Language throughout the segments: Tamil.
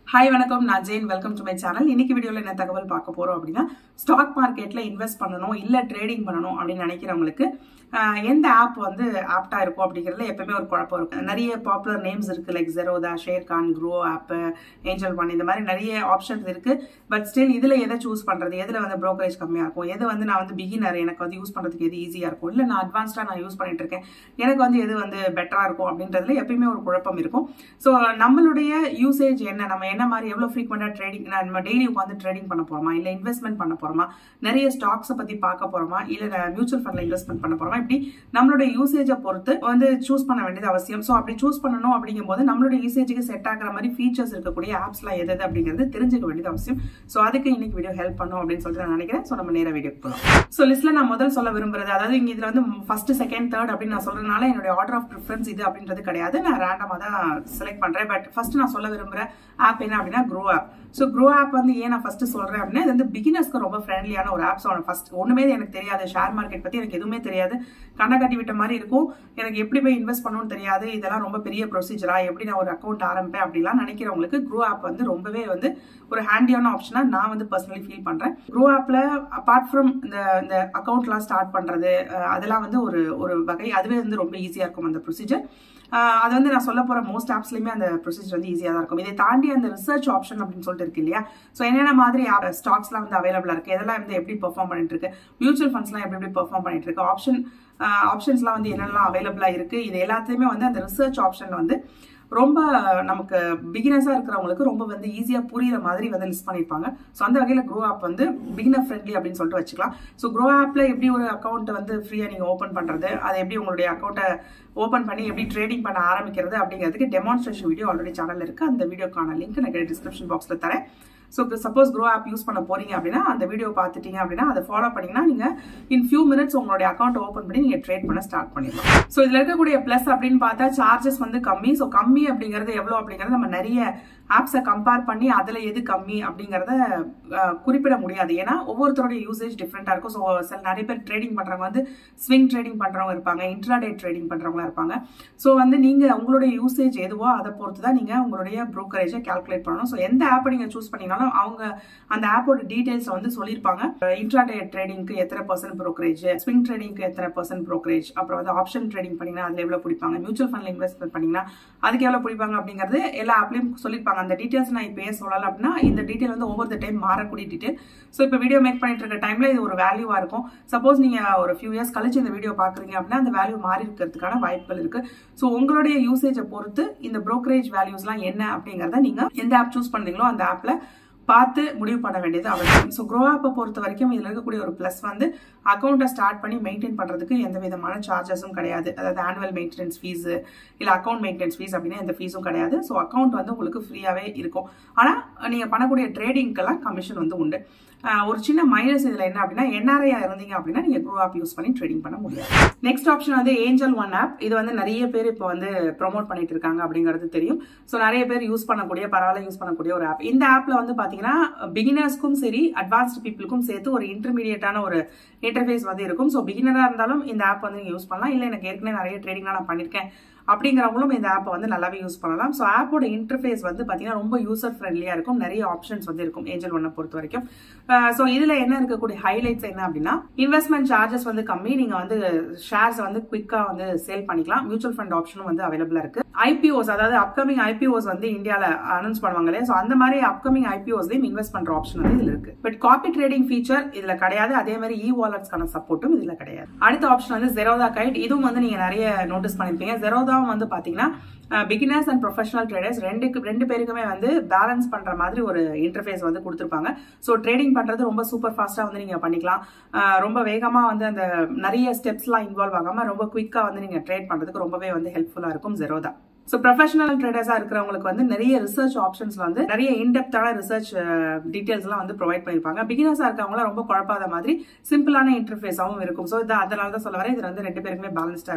ஹாய் வணக்கம் நான் Jane welcome to my channel இன்னைக்கு வீடியோல என்ன தகவல் பார்க்க போறோம் அப்படின்னா ஸ்டாக் மார்க்கெட்ல இன்வெஸ்ட் பண்ணணும் இல்ல ட்ரேடிங் பண்ணணும் அப்படின்னு நினைக்கிறவங்களுக்கு ஆஹ், எந்த ஆப் வந்து ஆப்டா இருக்கும் அப்படிங்கிறதுல எப்பவுமே ஒரு குழப்பம் இருக்கும் நிறைய பாப்புலர் நேம்ஸ் இருக்கு லைக் ஜெரோதா ஷேர்கான் க்ரோ ஆப் ஏஞ்சல் ஒன் இந்த மாதிரி நிறைய ஆப்ஷன்ஸ் இருக்கு பட் ஸ்டில் இதுல எதை சூஸ் பண்றது எதுல வந்து brokerage கம்மியா இருக்கும் எது வந்து நான் வந்து பிகினர் எனக்கு வந்து யூஸ் பண்றதுக்கு எது ஈஸியா இருக்கும் இல்ல நான் அட்வான்ஸ்டா நான் யூஸ் பண்ணிட்டு இருக்கேன் எனக்கு வந்து எது வந்து பெட்டரா இருக்கும் அப்படின்றதுல எப்பயுமே ஒரு குழப்பம் இருக்கும் ஸோ நம்மளுடைய யூசேஜ் என்ன நம்ம என்ன மாதிரி எவ்வளவு ஃப்ரீக்வெண்டா ட்ரேடிங் நம்ம டெய்லி உட்காந்து ட்ரேடிங் பண்ண போறோமா இல்ல இன்வெஸ்ட்மெண்ட் பண்ண போறோமா நிறைய ஸ்டாக்ஸை பத்தி பார்க்க போறோமா இல்ல மியூச்சுவல் ஃபண்ட்ல இன்வெஸ்ட்மெண்ட் பண்ண போறோமா இப்படி நம்மளுடைய யூசேஜை பொறுத்து வந்து சூஸ் பண்ண வேண்டியது அவசியம் ஸோ அப்படி சூஸ் பண்ணணும் அப்படிங்கும்போது நம்மளுடைய யூசேஜுக்கு செட் ஆகிற மாதிரி ஃபீச்சர்ஸ் இருக்கக்கூடிய ஆப்ஸ்லாம் எது எது அப்படிங்கிறது தெரிஞ்சுக்க வேண்டியது அவசியம் ஸோ அதுக்கு இன்னைக்கு வீடியோ ஹெல்ப் பண்ணும் அப்படின்னு சொல்லிட்டு நான் நினைக்கிறேன் ஸோ நம்ம நேர வீடியோ போகலாம் ஸோ லிஸ்ட்ல நான் முதல் சொல்ல விரும்புறது அதாவது இங்க இதுல வந்து ஃபர்ஸ்ட் செகண்ட் தேர்ட் அப்படின்னு நான் சொல்றதுனால என்னுடைய ஆர்டர் ஆஃப் ப்ரிஃபரன்ஸ் இது அப்படின்றது கிடையாது நான் ரேண்டமா தான் செலக்ட் பண்றேன் பட் ஃபர்ஸ்ட் நான் சொல்ல விரும்புற ஆப் என்ன அப்படின்னா Groww app so Groww app வந்து ஏன் நான் ஃபர்ஸ்ட் சொல்றேன் அப்படின்னா இது வந்து பிகினர்ஸ்க்கு ரொம்ப ஃப்ரெண்ட்லியான ஒரு ஆப் ஸோ ஃபர்ஸ்ட் ஒண்ணுமே எனக்கு தெரியாது ஷேர் மார்க்கெட் பத்தி எனக்கு எதுவுமே தெரியாது கண்ணை கட்டி விட்ட மாதிரி இருக்கும் எனக்கு எப்படி போய் இன்வெஸ்ட் பண்ணணும்னு தெரியாது இதெல்லாம் ரொம்ப பெரிய ப்ரொசீஜரா எப்படி நான் ஒரு அக்கௌண்ட் ஆரம்பிப்பேன் அப்படிலாம் நினைக்கிறவங்களுக்கு க்ரோ ஆப் வந்து ரொம்பவே வந்து ஒரு ஹேண்டியான ஆப்ஷனா நான் வந்து பர்சனலி ஃபீல் பண்றேன் க்ரோ ஆப்ல அபார்ட் ஃப்ரம் இந்த இந்த அக்கௌண்ட்லாம் ஸ்டார்ட் பண்றது அஹ், அதெல்லாம் வந்து ஒரு ஒரு வகை அதுவே வந்து ரொம்ப ஈஸியா இருக்கும் அந்த ப்ரொசீஜர் அது வந்து நான் சொல்ல போற மோஸ்ட் ஆப்ஸ்லயுமே அந்த ப்ரொசீஜர் வந்து ஈஸியா தான் இருக்கும் இதை தாண்டி அந்த ரிசர்ச் ஆப்ஷன் அப்படின்னு சொல்லிட்டு இருக்கு இல்லையா ஸோ என்னென்ன மாதிரி ஸ்டாக்ஸ்லாம் வந்து அவைலபிளா இருக்கு இதெல்லாம் வந்து எப்படி பெர்ஃபார்ம் பண்ணிட்டு இருக்கு மியூச்சுவல் ஃபண்ட்ஸ்லாம் எப்படி எப்படி பெர்ஃபார்ம் பண்ணிட்டு இருக்கு ஆப்ஷன் ஆப்ஷன்ஸ்லாம் வந்து என்னெல்லாம் அவைலபிளா இருக்கு இது எல்லாத்தையுமே வந்து அந்த ரிசர்ச் ஆப்ஷன்ல வந்து ரொம்ப நமக்கு பிகினர்ஸா இருக்கிறவங்களுக்கு ரொம்ப வந்து ஈஸியா புரியுற மாதிரி வந்து லிஸ்ட் பண்ணிருப்பாங்க ஸோ அந்த வகையில க்ரோ ஆப் வந்து பிகினர் ஃப்ரெண்ட்லி அப்படின்னு சொல்லிட்டு வச்சுக்கலாம் ஸோ க்ரோ ஆப்ல எப்படி ஒரு அக்கௌண்ட் வந்து ஃப்ரீயா நீங்க ஓப்பன் பண்றது அதை எப்படி உங்களுடைய அக்கௌண்ட்டை ஓப்பன் பண்ணி எப்படி ட்ரேடிங் பண்ண ஆரம்பிக்கிறது அப்படிங்கிறதுக்கு டெமான்ஸ்ட்ரேஷன் வீடியோ ஆல்ரெடி சேனல் இருக்கு அந்த வீடியோக்கான லிங்க் நான் டிஸ்கிரிப்ஷன் பாக்ஸ்ல தரேன் so suppose Groww app use பண்ண போறீங்க அப்படின்னா அந்த வீடியோ பார்த்துட்டீங்க அப்படின்னா அதை ஃபாலோ பண்ணீங்கன்னா நீங்க இன் ஃபியூ மினிட்ஸ் உங்களுடைய அக்கௌண்ட் ஓப்பன் பண்ணி நீங்க ட்ரேட் பண்ண ஸ்டார்ட் பண்ணிடலாம் ஸோ இதுல இருக்கக்கூடிய பிளஸ் அப்படின்னு பார்த்தா சார்ஜஸ் வந்து கம்மி ஸோ கம்மி அப்படிங்கிறது எவ்வளோ அப்படிங்கறது நம்ம நிறைய ஆப்ஸை கம்பேர் பண்ணி அதுல எது கம்மி அப்படிங்கறத அஹ், குறிப்பிட முடியாது ஏன்னா ஒவ்வொருத்தருடைய யூசேஜ் டிஃப்ரெண்டா இருக்கும் ஸோ சில நிறைய பேர் ட்ரேடிங் பண்றவங்க வந்து ஸ்விங் ட்ரேடிங் பண்றவங்க இருப்பாங்க இன்ட்ராடே ட்ரேடிங் பண்றவங்களா இருப்பாங்க ஸோ வந்து நீங்க உங்களுடைய யூசேஜ் எதுவோ அதை பொறுத்து தான் நீங்க உங்களுடைய ப்ரோக்கரேஜை கால்குலேட் பண்ணணும் ஸோ எந்த ஆப்பை நீங்க சூஸ் பண்ணீங்கனாலும் அவங்க அந்த ஆப்போட டீடைல்ஸ் வந்து சொல்லியிருப்பாங்க இன்ட்ராடே ட்ரேடிங்க்கு எத்தனை பர்சன்ட் ப்ரோக்கரேஜ் ஸ்விங் ட்ரேடிங்க்கு எத்தனை பர்சன்ட் ப்ரோக்கரேஜ் அப்புறம் வந்து ஆப்ஷன் ட்ரேடிங் பண்ணீங்கன்னா அதுல எவ்வளவு பிடிப்பாங்க மியூச்சுவல் ஃபண்ட்ல இன்வெஸ்ட்மெண்ட் பண்ணீங்கன்னா அதுக்கு எவ்வளவு பிடிப்பாங்க அப்படிங்கிறது எல்லா ஆப்லயும் சொல்லியிருப்பாங்க அந்த டீடைல்ஸ் நான் இப்போ ஏன் சொல்லல அப்படின்னா இந்த டீடைல் வந்து ஒவ்வொரு டைம் மாறக்கூடிய டீடைல் ஸோ இப்போ வீடியோ மேக் பண்ணிட்டு இருக்க டைம்ல இது ஒரு வேல்யூவா இருக்கும் சப்போஸ் நீங்க ஒரு ஃபியூ இயர்ஸ் கழிச்சு இந்த வீடியோ பாக்குறீங்க அப்படின்னா அந்த வேல்யூ மாறி இருக்கிறதுக்கான வாய்ப்புகள் இருக்கு ஸோ உங்களுடைய யூசேஜை பொறுத்து இந்த brokerage வேல்யூஸ்லாம் என்ன அப்படிங்கறத நீங்க எந்த ஆப் சூஸ் பண்றீங்களோ அந்த ஆப்ல பார்த்து முடிவு பண்ண வேண்டியது அவசியம் ஸோ க்ரோ ஆப்பை பொறுத்த வரைக்கும் இதில் இருக்கக்கூடிய ஒரு ப்ளஸ் வந்து அக்கௌண்ட்டை ஸ்டார்ட் பண்ணி மெயின்டைன் பண்ணுறதுக்கு எந்த விதமான சார்ஜஸும் கிடையாது அதாவது ஆனுவல் மெயின்டெனன்ஸ் ஃபீஸு இல்லை அக்கௌண்ட் மெயின்டெனன்ஸ் ஃபீஸ் அப்படின்னா எந்த ஃபீஸும் கிடையாது ஸோ அக்கௌண்ட் வந்து உங்களுக்கு ஃப்ரீயாகவே இருக்கும் ஆனால் நீங்கள் பண்ணக்கூடிய ட்ரேடிங்க்கெல்லாம் கமிஷன் வந்து உண்டு ஆஹ் ஒரு சின்ன மைனஸ் இதில் என்ன அப்படின்னா என்ஆர்ஐயா இருந்தீங்க அப்படின்னா நீங்கள் க்ரோ ஆப் யூஸ் பண்ணி ட்ரேடிங் பண்ண முடியாது நெக்ஸ்ட் ஆப்ஷன் வந்து ஏஞ்சல் ஒன் ஆப் இது வந்து நிறைய பேர் இப்போ வந்து ப்ரோமோட் பண்ணிட்டு இருக்காங்க அப்படிங்கிறது தெரியும் ஸோ நிறைய பேர் யூஸ் பண்ணக்கூடிய பரவாயில்ல யூஸ் பண்ணக்கூடிய ஒரு ஆப் இந்த ஆப்ல வந்து பாத்தீங்கன்னா பிகினர்ஸ்க்கும் சரி அட்வான்ஸ்டு பீப்புளுக்கும் சேர்த்து ஒரு இன்டர்மீடியட்டான ஒரு இன்டர்ஃபேஸ் வந்து இருக்கும் ஸோ பிகினரா இருந்தாலும் இந்த ஆப் வந்து நீங்க யூஸ் பண்ணலாம் இல்லை எனக்கு ஏற்கனவே நிறைய ட்ரேடிங்லாம் நான் பண்ணிருக்கேன் அப்படிங்கிறவங்களும் இந்த ஆப்பை வந்து நல்லாவே யூஸ் பண்ணலாம் ஸோ ஆப்போட இன்டர்ஃபேஸ் வந்து பார்த்தீங்கன்னா ரொம்ப யூசர் ஃப்ரெண்ட்லியாக இருக்கும் நிறைய ஆப்ஷன்ஸ் வந்து இருக்கும் ஏஞ்சல் ஒன்னை பொறுத்த வரைக்கும் ஸோ இதில் என்ன இருக்கக்கூடிய ஹைலைட்ஸ் என்ன அப்படின்னா இன்வெஸ்ட்மெண்ட் சார்ஜஸ் வந்து கம்மி நீங்கள் வந்து ஷேர்ஸ் வந்து குவிக்காக வந்து சேல் பண்ணிக்கலாம் மியூச்சுவல் ஃபண்ட் ஆப்ஷனும் வந்து அவைலபிளாக இருக்கு ஐபிஓஸ் அதாவது அப்கமிங் ஐபிஓஸ் வந்து இந்தியாவில் அனௌன்ஸ் பண்ணுவாங்க இல்லையா ஸோ அந்த மாதிரி அப்கமிங் ஐபிஓஸ்லையும் இன்வெஸ்ட் பண்ணுற ஆப்ஷன் வந்து இதில் இருக்கு பட் காப்பி ட்ரேடிங் ஃபீச்சர் இதில் கிடையாது அதே மாதிரி இ வாலெட்ஸ்க்கான சப்போர்ட்டும் இதில் கிடையாது அடுத்த ஆப்ஷன் வந்து ஜெரோதா கைட் இதுவும் வந்து நீங்கள் நிறைய நோட்டீஸ் பண்ணிருப்பீங்க ஜெரோதா வந்து பாத்தீங்கன்னா பிகினர்ஸ் அண்ட் ப்ரொஃபஷனல் ட்ரேடர்ஸ் ரெண்டுக்கு ரெண்டு பேருக்குமே வந்து பேலன்ஸ் பண்ற மாதிரி ஒரு இன்டர்ஃபேஸ் வந்து கொடுத்துருப்பாங்க ஸோ ட்ரேடிங் பண்றது ரொம்ப சூப்பர் ஃபாஸ்டா வந்து நீங்க பண்ணிக்கலாம் அஹ் ரொம்ப வேகமா வந்து அந்த நிறைய ஸ்டெப்ஸ்லாம் இன்வால்வ் ஆகாம ரொம்ப குயிக்கா வந்து நீங்க ட்ரேட் பண்றதுக்கு ரொம்பவே வந்து ஹெல்ப்ஃபுல்லா இருக்கும் ஜெரோதா ஸோ ப்ரொஃபஷனல் ட்ரேடர்ஸா இருக்கிறவங்களுக்கு வந்து நிறைய ரிசர்ச் ஆப்ஷன்ஸ்ல வந்து நிறைய இன்டெப்தான ரிசர்ச் டீடைல்ஸ் எல்லாம் வந்து ப்ரொவைட் பண்ணிருப்பாங்க பிகினர்ஸா இருக்கவங்கள ரொம்ப குழப்பாத மாதிரி சிம்பிளான இன்டர்ஃபேஸாவும் இருக்கும் ஸோ இது அதனால தான் சொல்ல வரேன் இது வந்து ரெண்டு பேருக்குமே பேலன்ஸ்டா இருக்கும்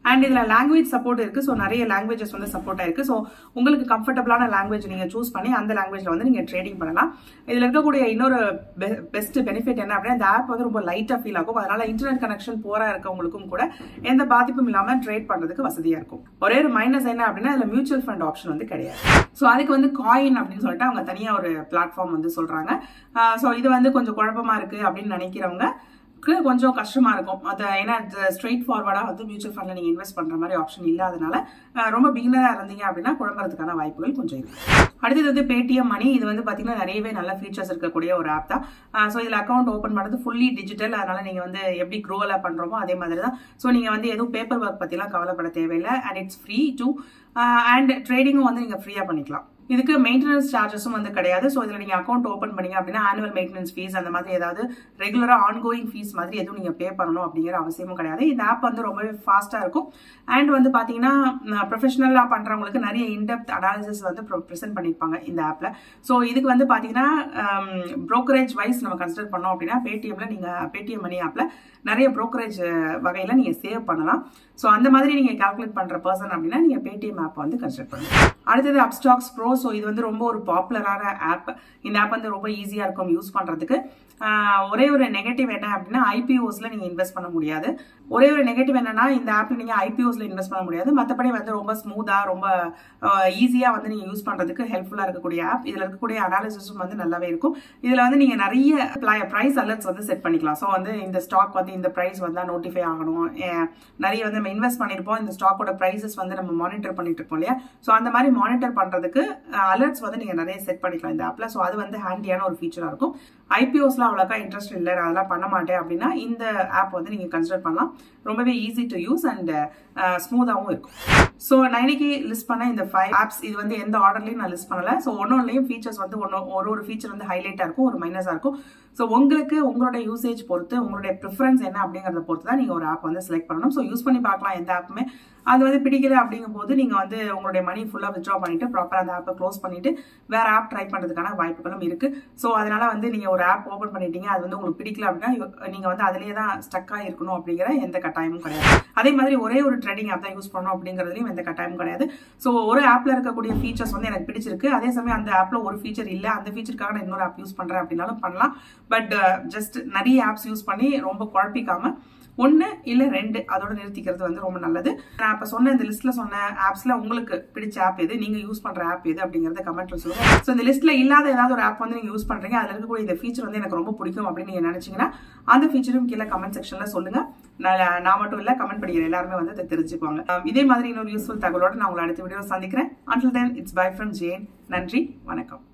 அண்ட் இதுல லாங்குவேஜ் சப்போர்ட் இருக்கு ஸோ நிறைய லாங்குவேஜஸ் வந்து சப்போர்ட் ஆயிருக்கு ஸோ உங்களுக்கு கம்ஃபர்டபுளான லாங்குவேஜ் நீங்க சூஸ் பண்ணி அந்த லாங்குவேஜ்ல வந்து நீங்க ட்ரேடிங் பண்ணலாம் இதுல இருக்கக்கூடிய இன்னொரு பெஸ்ட் பெனிஃபிட் என்ன அப்படின்னா இந்த ஆப் வந்து ரொம்ப லைட்டா ஃபீல் ஆகும் அதனால இன்டர்நெட் கனெக்ஷன் போரா இருக்கவங்களுக்கும் கூட எந்த பாதிப்பும் இல்லாம ட்ரேட் பண்றதுக்கு வசதியா இருக்கும் ஒரே ஒரு மைனஸ் என்ன அப்படின்னா இதுல மியூச்சுவல் ஃபண்ட் ஆப்ஷன் வந்து கிடையாது ஸோ அதுக்கு வந்து காயின் அப்படின்னு சொல்லிட்டு அவங்க தனியா ஒரு பிளாட்ஃபார்ம் வந்து சொல்றாங்க ஸோ இது வந்து கொஞ்சம் குழப்பமா இருக்கு அப்படின்னு நினைக்கிறவங்க கொஞ்சம் கஷ்டமா இருக்கும் அது ஏன்னா ஸ்ட்ரெயிட் ஃபார்வர்டா வந்து மியூச்சுவல் ஃபண்ட்ல நீங்க இன்வெஸ்ட் பண்ற மாதிரி ஆப்ஷன் இல்லாதனால ரொம்ப பிகினரா இருந்தீங்க அப்படின்னா குழம்புறதுக்கான வாய்ப்புகள் கொஞ்சம் இருக்கு அடுத்தது வந்து பேடிஎம் மணி இது வந்து பாத்தீங்கன்னா நிறையவே நல்ல ஃபீச்சர்ஸ் இருக்கக்கூடிய ஒரு ஆப் தான் ஸோ இதுல அக்கௌண்ட் ஓப்பன் பண்ணுறது ஃபுல்லி டிஜிட்டல் அதனால நீங்க வந்து எப்படி க்ரோல பண்றோமோ அதே மாதிரி தான் ஸோ நீங்க வந்து எதுவும் பேப்பர் ஒர்க் பத்திலாம் கவலைப்பட தேவையில்லை and it's free to and ட்ரேடிங்கும் வந்து நீங்க ஃப்ரீயா பண்ணிக்கலாம் இதுக்கு மெயின்டெனன்ஸ் சார்ஜஸும் வந்து கிடையாது ஸோ இதில் நீங்கள் அக்கௌண்ட் ஓப்பன் பண்ணீங்க அப்படின்னா ஆனுவல் மெயின்டெனன்ஸ் ஃபீஸ் அந்த மாதிரி ஏதாவது ரெகுலராக ஆன்கோயிங் ஃபீஸ் மாதிரி எதுவும் நீங்கள் பே பண்ணணும் அப்படிங்கிற அவசியமும் கிடையாது இந்த ஆப் வந்து ரொம்பவே ஃபாஸ்ட்டாக இருக்கும் அண்ட் வந்து பார்த்தீங்கன்னா ப்ரொஃபஷனலாக பண்ணுறவங்களுக்கு நிறைய இன்டெப்த் அனாலிசிஸ் வந்து ப்ரெசென்ட் பண்ணியிருப்பாங்க இந்த ஆப்பில் ஸோ இதுக்கு வந்து பார்த்தீங்கன்னா ப்ரோக்கரேஜ் வைஸ் நம்ம கன்சிடர் பண்ணோம் அப்படின்னா பேடிஎம்ல நீங்கள் பேடிஎம் மணி ஆப்பில் நிறைய ப்ரோக்கரேஜ் வகையில் நீங்கள் சேவ் பண்ணலாம் ஸோ அந்த மாதிரி நீங்கள் கால்குலேட் பண்ணுற பர்சன் அப்படின்னா நீங்கள் பேடிஎம் ஆப் வந்து கன்சிடர் பண்ணுங்கள் அடுத்தது அப்ஸ்டாக்ஸ் ப்ரோ ஸோ இது வந்து ரொம்ப ஒரு பாப்புலரான ஆப் இந்த ஆப் வந்து ரொம்ப ஈஸியாக இருக்கும் யூஸ் பண்ணுறதுக்கு ஒரே ஒரு நெகட்டிவ் என்ன அப்படின்னா ஐபிஓஸ்ல நீங்க இன்வெஸ்ட் பண்ண முடியாது ஒரே ஒரு நெகட்டிவ் என்னன்னா இந்த ஆப்ல நீங்க ஐபிஓஸ்ல இன்வெஸ்ட் பண்ண முடியாது மற்றபடி வந்து ரொம்ப ஸ்மூத்தா ரொம்ப ஈஸியா வந்து நீங்க யூஸ் பண்றதுக்கு ஹெல்ப்ஃபுல்லா இருக்கக்கூடிய ஆப் இதுல இருக்கக்கூடிய அனாலிசிஸும் வந்து நல்லாவே இருக்கும் இதுல வந்து நீங்க நிறைய பிரைஸ் அலர்ட்ஸ் வந்து செட் பண்ணிக்கலாம் ஸோ வந்து இந்த ஸ்டாக் வந்து இந்த பிரைஸ் வந்தா நோட்டிஃபை ஆகணும் நிறைய வந்து நம்ம இன்வெஸ்ட் பண்ணிருப்போம் இந்த ஸ்டாக்கோட பிரைசஸ் வந்து நம்ம மானிட்டர் பண்ணிட்டு இருப்போம் இல்லையா ஸோ அந்த மாதிரி மானிட்டர் பண்றதுக்கு அலர்ட்ஸ் வந்து நீங்க நிறைய செட் பண்ணிக்கலாம் இந்த ஆப்ல ஸோ அது வந்து ஹேண்டியான ஒரு ஃபீச்சரா இருக்கும் ஐபிஓஸ்லாம் அவ்வளோக்கா இன்ட்ரெஸ்ட் இல்லை நான் அதெல்லாம் பண்ண மாட்டேன் அப்படின்னா இந்த ஆப் வந்து நீங்கள் கன்சிடர் பண்ணலாம் ரொம்பவே ஈஸி டு யூஸ் அண்ட் ஸ்மூத்தாகவும் இருக்கும் ஸோ நான் இன்னைக்கு லிஸ்ட் பண்ண இந்த ஃபைவ் ஆப்ஸ் இது வந்து எந்த ஆர்டர்லையும் நான் லிஸ்ட் பண்ணல ஸோ ஒன்னொன்லையும் ஃபீச்சர்ஸ் வந்து ஒன்று ஒரு ஒரு ஃபீச்சர் வந்து ஹைலைட்டாக இருக்கும் ஒரு மைனஸாக இருக்கும் ஸோ உங்களுக்கு உங்களோட யூசேஜ் பொறுத்து உங்களுடைய ப்ரிஃபரன்ஸ் என்ன அப்படிங்கிறத பொறுத்து தான் நீங்கள் ஒரு ஆப் வந்து செலக்ட் பண்ணணும் ஸோ யூஸ் பண்ணி பார்க்கலாம் எந்த ஆப்புமே அது வந்து பிடிக்கல அப்படிங்கும் போது நீங்கள் வந்து உங்களுடைய மணி ஃபுல்லாக வித்ட்ரா பண்ணிட்டு ப்ராப்பராக அந்த ஆப்பை க்ளோஸ் பண்ணிட்டு வேற ஆப் ட்ரை பண்ணுறதுக்கான வாய்ப்புகளும் இருக்கு ஸோ அதனால வந்து நீங்கள் ஒரு ஆப் ஓப்பன் பண்ணிட்டீங்க அது வந்து உங்களுக்கு பிடிக்கல அப்படின்னா நீங்கள் வந்து அதிலேயே தான் ஸ்டக்காக இருக்கணும் அப்படிங்கிற எந்த கட்டாயமும் கிடையாது அதே மாதிரி ஒரே ஒரு ட்ரேடிங் ஆப் தான் யூஸ் பண்ணணும் அப்படிங்கிறதுலையும் எந்த கட்டாயமும் கிடையாது ஸோ ஒரு ஆப்ல இருக்கக்கூடிய ஃபீச்சர்ஸ் வந்து எனக்கு பிடிச்சிருக்கு அதே சமயம் அந்த ஆப்ல ஒரு ஃபீச்சர் இல்லை அந்த ஃபீச்சருக்காக நான் இன்னொரு ஆப் யூஸ் பண்றேன் அப்படின்னாலும் பண்ணலாம் பட் ஜஸ்ட் நிறைய ஆப்ஸ் யூஸ் பண்ணி ரொம்ப குழப்பிக்காம ஒன்று இல்லை ரெண்டு அதோட நிறுத்திக்கிறது வந்து ரொம்ப நல்லது நான் இப்போ சொன்ன இந்த லிஸ்ட்ல சொன்ன ஆப்ஸ்ல உங்களுக்கு பிடிச்ச ஆப் எது நீங்க யூஸ் பண்ற ஆப் எது அப்படிங்கறத கமெண்ட்ல சொல்லுங்க ஸோ இந்த லிஸ்ட்ல இல்லாத ஏதாவது ஒரு ஆப் வந்து நீங்க யூஸ் பண்றீங்க அதுல இருக்கக்கூடிய இந்த ஃபீச்சர் வந்து எனக்கு ரொம்ப பிடிக்கும் அப்படின்னு நீங்க நினைச்சீங்கன்னா அந்த ஃபீச்சரும் கீழே கமெண்ட் செக்ஷன்ல சொல்லுங்க நான் நான் மட்டும் இல்ல கமெண்ட் படிக்கிற எல்லாருமே வந்து அதை தெரிஞ்சுக்குவாங்க இதே மாதிரி இன்னொரு யூஸ்ஃபுல் தகவலோட நான் உங்களை அடுத்த வீடியோ சந்திக்கிறேன் until then it's bye from Jane நன்றி வணக்கம்